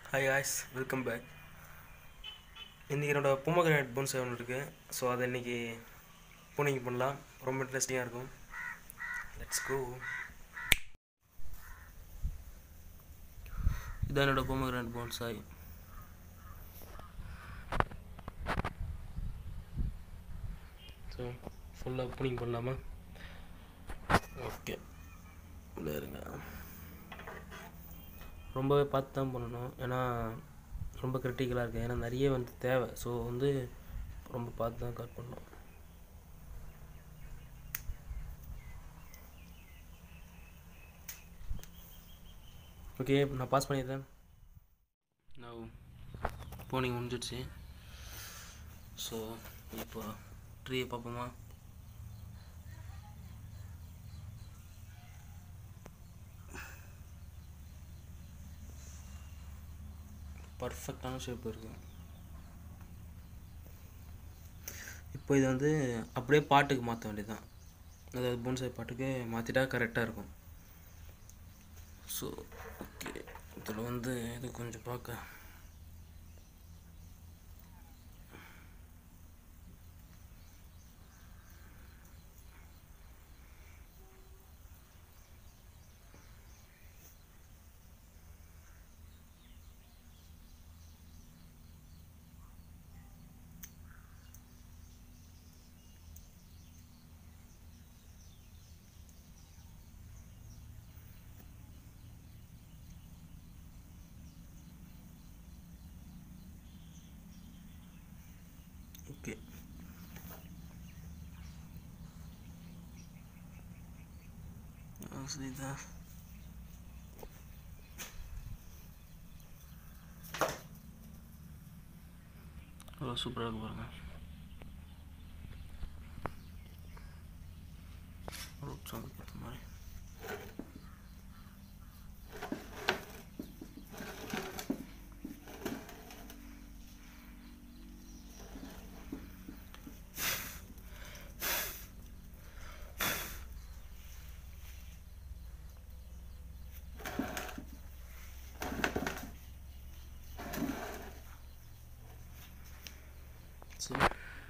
hi ஆய்ஸ் welcome back இன்றைக்கி என்னோட pomegranate bones ஒன்று இருக்குது ஸோ அதை இன்றைக்கி பூனிங் பண்ணலாம் ரொம்ப இன்ட்ரெஸ்டிங்காக இருக்கும் லெட்ஸ் கோ இதான் என்னோட பொமக்ரானட் போன்சாய் ஸோ ஃபுல்லாக பூனிங் பண்ணலாமா ஓகே உள்ளே இருங்க ரொம்பவே பார்த்து தான் பண்ணணும் ஏன்னா ரொம்ப கிரிட்டிக்கலாக இருக்குது ஏன்னா நிறைய வந்து தேவை ஸோ வந்து ரொம்ப பார்த்து தான் கட் பண்ணணும் ஓகே நான் பாஸ் பண்ணிடுறேன் நான் போனிங் முடிஞ்சிடுச்சு ஸோ இப்போ ட்ரீயை பார்ப்போமா பர்ஃபெக்டான ஷேப் இருக்குது இப்போ இது வந்து அப்படியே பாட்டுக்கு மாற்ற வேண்டியதுதான் அதாவது போன்சாய் பாட்டுக்கு மாற்றிட்டா கரெக்டாக இருக்கும் ஸோ ஓகே இதில் வந்து இது கொஞ்சம் பார்க்க ஓகே சரிதா அவ்வளோ சூப்பராக இருக்கு பாருங்க ரூட் சாங்குக்கு ஏற்ற மாதிரி சரி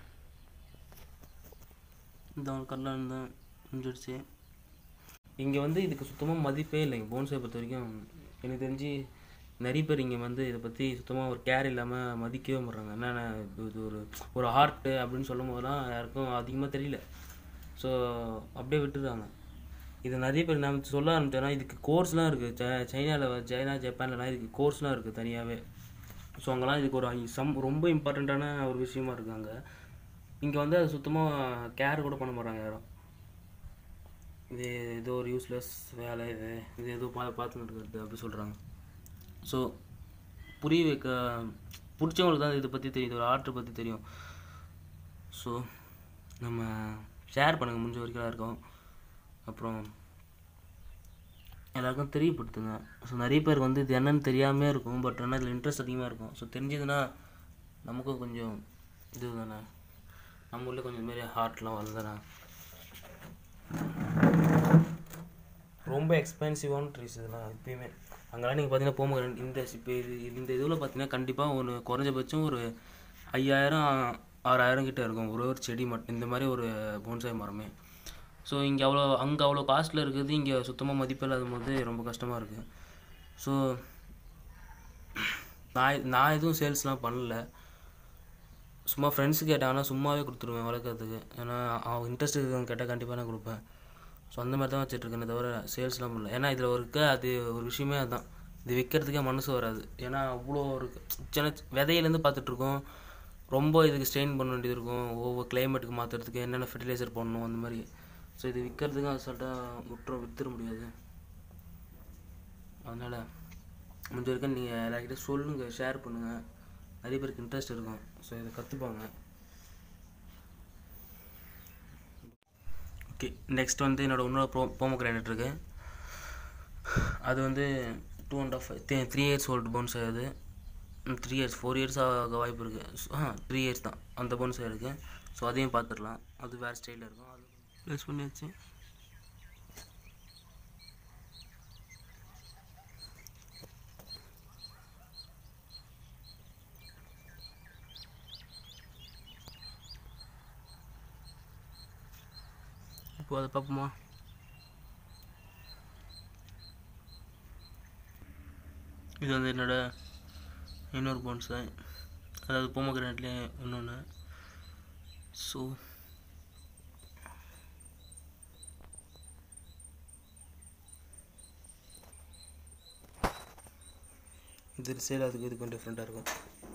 இந்த ஒரு கல்லான் தான் முடிஞ்சிடுச்சு இங்கே வந்து இதுக்கு சுத்தமாக மதிப்பே இல்லைங்க போன்ஸை பொறுத்த வரைக்கும் எனக்கு தெரிஞ்சு நிறைய பேர் இங்கே வந்து இதை பற்றி சுத்தமாக ஒரு கேர் இல்லாமல் மதிக்கவே மாட்றாங்க என்னென்ன இது இது ஒரு ஒரு ஆர்ட்டு அப்படின்னு சொல்லும் போதெல்லாம் யாருக்கும் அதிகமாக தெரியல ஸோ அப்படியே விட்டுறாங்க இது நிறைய பேர் நம்ம சொல்ல ஆரம்பிச்சோன்னா இதுக்கு கோர்ஸ்லாம் இருக்குது ச சைனாவில் சைனா ஜப்பான்லலாம் இதுக்கு கோர்ஸ்லாம் இருக்குது தனியாகவே ஸோ அங்கெல்லாம் இதுக்கு ஒரு சம் ரொம்ப இம்பார்ட்டண்ட்டான ஒரு விஷயமா இருக்காங்க இங்கே வந்து அது சுத்தமாக கேர் கூட பண்ண மாட்டாங்க யாரும் இது ஏதோ ஒரு யூஸ்லெஸ் வேலை இது இது ஏதோ பா பார்த்துன்னு இருக்கிறது அப்படி சொல்கிறாங்க ஸோ புரிய வைக்க பிடிச்சவங்களுக்கு தான் இதை பற்றி தெரியும் ஒரு ஆர்ட்டை பற்றி தெரியும் ஸோ நம்ம ஷேர் பண்ணுங்கள் முடிஞ்ச வரைக்கும் எல்லாருக்கும் அப்புறம் எல்லாருக்கும் தெரியப்படுத்துங்க ஸோ நிறைய பேருக்கு வந்து இது என்னன்னு தெரியாமே இருக்கும் பட் ஆனால் இதில் இன்ட்ரெஸ்ட் அதிகமாக இருக்கும் ஸோ தெரிஞ்சதுன்னா நமக்கும் கொஞ்சம் இது தானே நம்ம உள்ள கொஞ்சம் இதுமாரி ஹார்ட்லாம் வருதுதானே ரொம்ப எக்ஸ்பென்சிவான ட்ரீஸ் இதெல்லாம் எப்பயுமே அங்கெல்லாம் நீங்கள் பார்த்தீங்கன்னா போகும்போது இந்த இப்போ இது இந்த இதில் பார்த்தீங்கன்னா கண்டிப்பாக ஒரு குறைஞ்சபட்சம் ஒரு ஐயாயிரம் ஆறாயிரம் கிட்ட இருக்கும் ஒரு ஒரு செடி மட்டும் இந்த மாதிரி ஒரு போன்சாய் மரமே ஸோ இங்கே அவ்வளோ அங்கே அவ்வளோ காஸ்ட்டில் இருக்குது இங்கே சுத்தமாக மதிப்பில்லாத போது ரொம்ப கஷ்டமாக இருக்குது ஸோ நான் நான் எதுவும் சேல்ஸ்லாம் பண்ணல சும்மா ஃப்ரெண்ட்ஸு கேட்டாங்கன்னா சும்மாவே கொடுத்துருவேன் வளர்க்குறதுக்கு ஏன்னா அவங்க இன்ட்ரெஸ்ட் இருக்கவங்க கேட்டால் கண்டிப்பாக நான் கொடுப்பேன் ஸோ அந்த மாதிரி தான் வச்சுட்ருக்கேனே தவிர சேல்ஸ்லாம் பண்ணல ஏன்னா இதில் இருக்க அது ஒரு விஷயமே அதுதான் இது விற்கிறதுக்கே மனசு வராது ஏன்னா அவ்வளோ ஒரு சின்ன விதையிலேருந்து பார்த்துட்ருக்கோம் ரொம்ப இதுக்கு ஸ்ட்ரெயின் பண்ண வேண்டியது இருக்கும் ஒவ்வொரு கிளைமேட்டுக்கு மாற்றுறதுக்கு என்னென்ன ஃபெர்டிலைசர் பண்ணணும் அந்த மாதிரி ஸோ இது விற்கிறதுக்கும் அசால்ட்டாக விட்டுற வித்துற முடியாது அதனால் முடிஞ்ச வரைக்கும் நீங்கள் எல்லாருக்கிட்ட சொல்லுங்கள் ஷேர் பண்ணுங்கள் நிறைய பேருக்கு இன்ட்ரெஸ்ட் இருக்கும் ஸோ இதை கற்றுப்பாங்க ஓகே நெக்ஸ்ட் வந்து என்னோடய இன்னொரு ப்ரோ போமோக்ரானட் இருக்குது அது வந்து two and half three years old bones அது த்ரீ இயர்ஸ் ஃபோர் இயர்ஸ் ஆக வாய்ப்பு இருக்குது ஆ த்ரீ இயர்ஸ் தான் அந்த போன்ஸ் இருக்குது ஸோ அதையும் பார்த்துடலாம் அது வேறு ஸ்டைலில் இருக்கும் அது ப்ளேஸ் பண்ணியாச்சு இப்போ அதை பார்ப்போமா இது வந்து என்னோட இன்னொரு போன்ஸை அதாவது போமோகிரானட்லேயே இன்னொன்று ஸோ இது சைடு அதுக்கு இதுக்கும் டிஃப்ரெண்ட்டாக இருக்கும்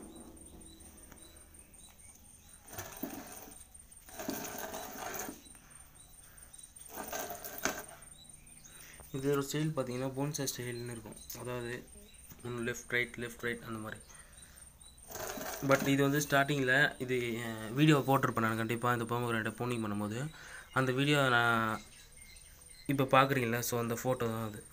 இதோட ஸ்டைல் பார்த்தீங்கன்னா போன்சா ஸ்டைல்னு இருக்கும் அதாவது ஒன்று லெஃப்ட் ரைட் லெஃப்ட் ரைட் அந்த மாதிரி பட் இது வந்து ஸ்டார்டிங்கில் இது வீடியோ போட்டிருப்பேன் நான் கண்டிப்பாக இந்த போமோகிரானட்டை போனிங் பண்ணும்போது அந்த வீடியோ நான் இப்போ பார்க்குறீங்களா ஸோ அந்த ஃபோட்டோ தான் அது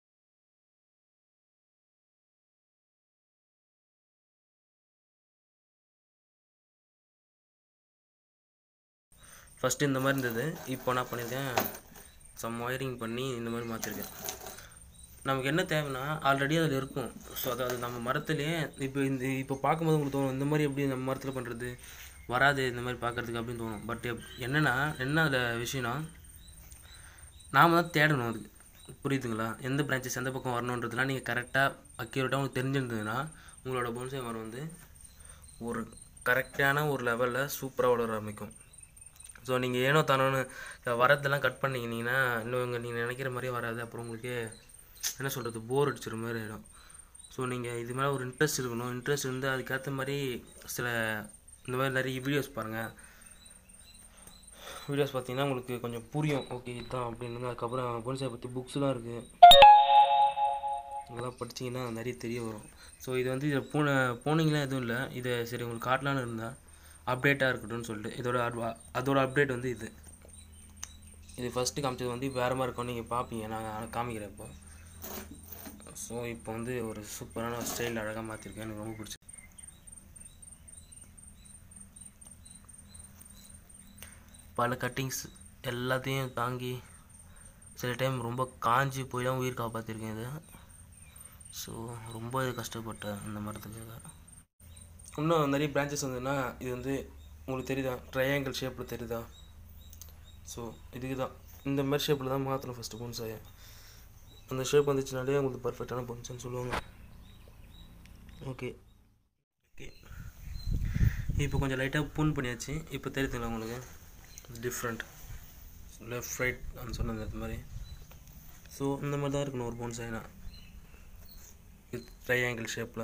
ஃபஸ்ட்டு இந்த மாதிரி இருந்தது இப்போ நான் பண்ணியிருக்கேன் சம் ஒயரிங் பண்ணி இந்த மாதிரி மாற்றிருக்கேன் நமக்கு என்ன தேவைன்னா ஆல்ரெடி அதில் இருக்கும் ஸோ அதாவது நம்ம மரத்துலேயே இப்போ இந்த இப்போ பார்க்கும்போது உங்களுக்கு தோணும் இந்த மாதிரி எப்படி நம்ம மரத்தில் பண்ணுறது வராது இந்த மாதிரி பார்க்குறதுக்கு அப்படின்னு தோணும் பட் என்னென்னா என்ன அதில் விஷயம்னா நாம் தான் தேடணும் அதுக்கு புரியுதுங்களா எந்த பிரான்ச்சஸ் எந்த பக்கம் வரணுன்றதுலாம் நீங்கள் கரெக்டாக அக்யூரேட்டாக உங்களுக்கு தெரிஞ்சிருந்ததுன்னா உங்களோட போன்சை மரம் வந்து ஒரு கரெக்டான ஒரு லெவலில் சூப்பராக வளர ஆரம்பிக்கும் ஸோ நீங்கள் ஏனோ தானோன்னு வரதெல்லாம் கட் பண்ணிக்கினீங்கன்னா இன்னும் நீங்கள் நினைக்கிற மாதிரியே வராது அப்புறம் உங்களுக்கு என்ன சொல்கிறது போர் அடிச்சிற மாதிரி ஆகிடும் ஸோ நீங்கள் இது மேலே ஒரு இன்ட்ரெஸ்ட் இருக்கணும் இன்ட்ரெஸ்ட் இருந்து அதுக்கேற்ற மாதிரி சில இந்த மாதிரி நிறைய வீடியோஸ் பாருங்கள் வீடியோஸ் பார்த்தீங்கன்னா உங்களுக்கு கொஞ்சம் புரியும் ஓகே இதுதான் அப்படின்னு அதுக்கப்புறம் போன்சாய் பற்றி புக்ஸ்லாம் இருக்குது இதெல்லாம் படிச்சிங்கன்னா நிறைய தெரிய வரும் ஸோ இது வந்து இதில் போன போனீங்களாம் எதுவும் இல்லை இதை சரி உங்களுக்கு காட்டலான்னு இருந்தால் அப்டேட்டாக இருக்கட்டும்னு சொல்லிட்டு இதோட அட்வா அதோட அப்டேட் வந்து இது இது ஃபஸ்ட்டு காமிச்சது வந்து வேறு மாதிரி இருக்கும் நீங்கள் பார்ப்பீங்க நான் காமிக்கிறேன் இப்போ ஸோ இப்போ வந்து ஒரு சூப்பரான ஸ்டைல் அழகாக மாற்றிருக்கேன் எனக்கு ரொம்ப பிடிச்சி பல கட்டிங்ஸ் எல்லாத்தையும் தாங்கி சில டைம் ரொம்ப காஞ்சி போய் தான் உயிர் காப்பாற்றிருக்கேன் இது ஸோ ரொம்ப இது கஷ்டப்பட்டேன் இந்த மரத்துக்காக இன்னும் நிறைய பிரான்ச்சஸ் வந்ததுன்னா இது வந்து உங்களுக்கு தெரியுதா ட்ரையாங்கிள் ஷேப்பில் தெரியுதா ஸோ இதுக்கு தான் இந்த மாதிரி ஷேப்பில் தான் மாற்றணும் ஃபஸ்ட்டு பொன்சாயை அந்த ஷேப் வந்துச்சுனாலே உங்களுக்கு பர்ஃபெக்டான பொன்சான்னு சொல்லுவாங்க ஓகே ஓகே இப்போ கொஞ்சம் லைட்டாக பூன் பண்ணியாச்சு இப்போ தெரியுதுங்களா உங்களுக்கு டிஃப்ரெண்ட் லெஃப்ட் ரைட் அந்த சொன்னது அது மாதிரி ஸோ இந்த மாதிரி தான் இருக்கணும் ஒரு பொன்சாய்னா வித் ட்ரையாங்கிள் ஷேப்பில்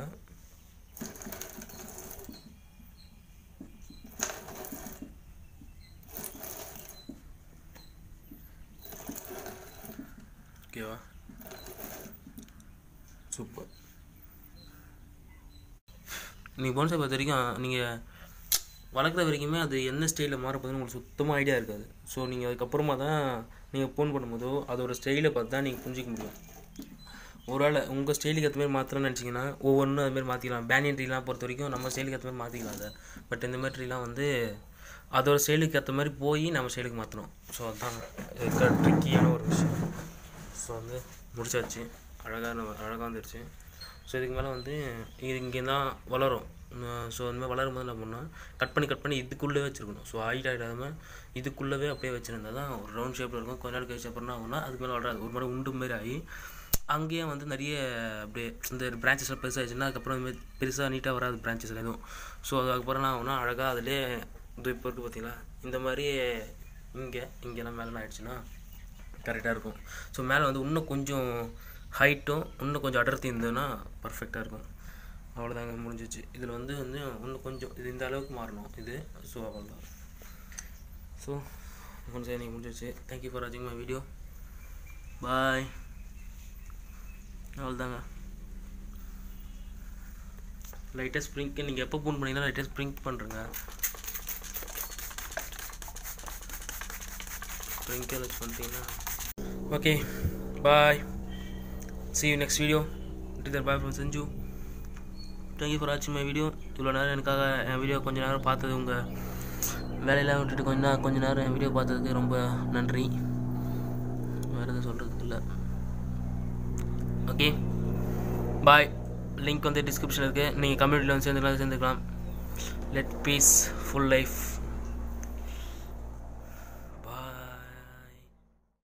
ஓகேவா சூப்பர் நீங்கள் போன்சாய் பொறுத்த வரைக்கும் நீங்கள் வளர்க்குற வரைக்குமே அது என்ன ஸ்டைலில் மாறப்போகுதுன்னு உங்களுக்கு சுத்தமாக ஐடியா இருக்காது ஸோ நீங்கள் அதுக்கப்புறமா தான் நீங்கள் ஃபோன் பண்ணும்போதோ அதோட ஸ்டைலை பார்த்து தான் நீங்கள் புரிஞ்சிக்க முடியும் ஒருவேளை உங்கள் ஸ்டைலுக்கு ஏற்ற மாதிரி மாற்றணும்னு நினச்சிங்கன்னா ஒவ்வொன்றும் அதுமாதிரி மாற்றிக்கலாம் பேனியன் ட்ரீலாம் பொறுத்த வரைக்கும் நம்ம ஸ்டைலுக்கு ஏற்ற மாதிரி மாற்றிக்கலாம் அதை பட் இந்த மாதிரி ட்ரீலாம் வந்து அதோட ஸ்டைலுக்கு ஏற்ற மாதிரி போய் நம்ம ஸ்டைலுக்கு மாற்றணும் ஸோ அதுதான் இருக்கிற ட்ரிக்கியான ஒரு விஷயம் ஸோ வந்து முடிச்சாச்சு அழகாக நம்ம அழகாக வந்துடுச்சு ஸோ இதுக்கு மேலே வந்து இது இங்கே தான் வளரும் ஸோ அந்த மாதிரி வளரும் போது என்ன பண்ணால் கட் பண்ணி கட் பண்ணி இதுக்குள்ளே வச்சுருக்கணும் ஸோ ஹைட் ஆகிடாமல் இதுக்குள்ளவே அப்படியே வச்சுருந்தா தான் ஒரு ரவுண்ட் ஷேப்பில் இருக்கும் கொஞ்ச நாள் கழிச்சு அப்புறம் என்ன ஆகும்னா அதுக்கு மேலே வளராது ஒரு மாதிரி உண்டு மாரி ஆகி அங்கேயே வந்து நிறைய அப்படியே இந்த பிரான்ச்சஸ்லாம் பெருசாகிடுச்சுன்னா அதுக்கப்புறம் இந்த மாதிரி பெருசாக நீட்டாக வராது பிரான்ச்சஸ்ல எதுவும் ஸோ அதுக்கப்புறம் என்ன ஆகும்னா அழகாக அதிலே இது இப்போ இருக்குது பார்த்தீங்களா இந்த மாதிரி இங்கே இங்கெல்லாம் மேலே ஆயிடுச்சுன்னா கரெக்டாக இருக்கும் ஸோ மேலே வந்து இன்னும் கொஞ்சம் ஹைட்டும் இன்னும் கொஞ்சம் அடர்த்தி இருந்ததுன்னா பர்ஃபெக்டாக இருக்கும் அவ்வளோதாங்க முடிஞ்சிச்சு இதில் வந்து வந்து இன்னும் கொஞ்சம் இது இந்த அளவுக்கு மாறணும் இது ஸோ அவ்வளோதான் ஸோ கொஞ்சம் எனக்கு முடிஞ்சிச்சு தேங்க்யூ ஃபார் வாட்சிங் மை வீடியோ பாய் அவ்வளோதாங்க லைட்டாக ஸ்ப்ரிங்க் நீங்கள் எப்போ ஃபோன் பண்ணீங்கன்னா லைட்டாக ஸ்ப்ரிங்க் பண்ணுறேங்க ஸ்ப்ரிங்கர் வச்சு பண்ணிட்டீங்கன்னா okay bye see you next video until bye from Sanju thank you for watching my video இவ்வளோ நேரம் எனக்காக என் வீடியோ கொஞ்ச நேரம் பார்த்தது உங்கள் வேலையெல்லாம் விட்டுட்டு கொஞ்ச நேரம் கொஞ்ச நேரம் என் வீடியோ பார்த்ததுக்கு ரொம்ப நன்றி வேறு எதுவும் சொல்கிறதுக்கு இல்லை ஓகே பாய் லிங்க் வந்து டிஸ்கிரிப்ஷன் இருக்குது நீங்கள் கம்யூனிட்டியில் வந்து சேர்ந்துக்கலாம் சேர்ந்துக்கலாம் லெட் பீஸ் ஃபுல் லைஃப்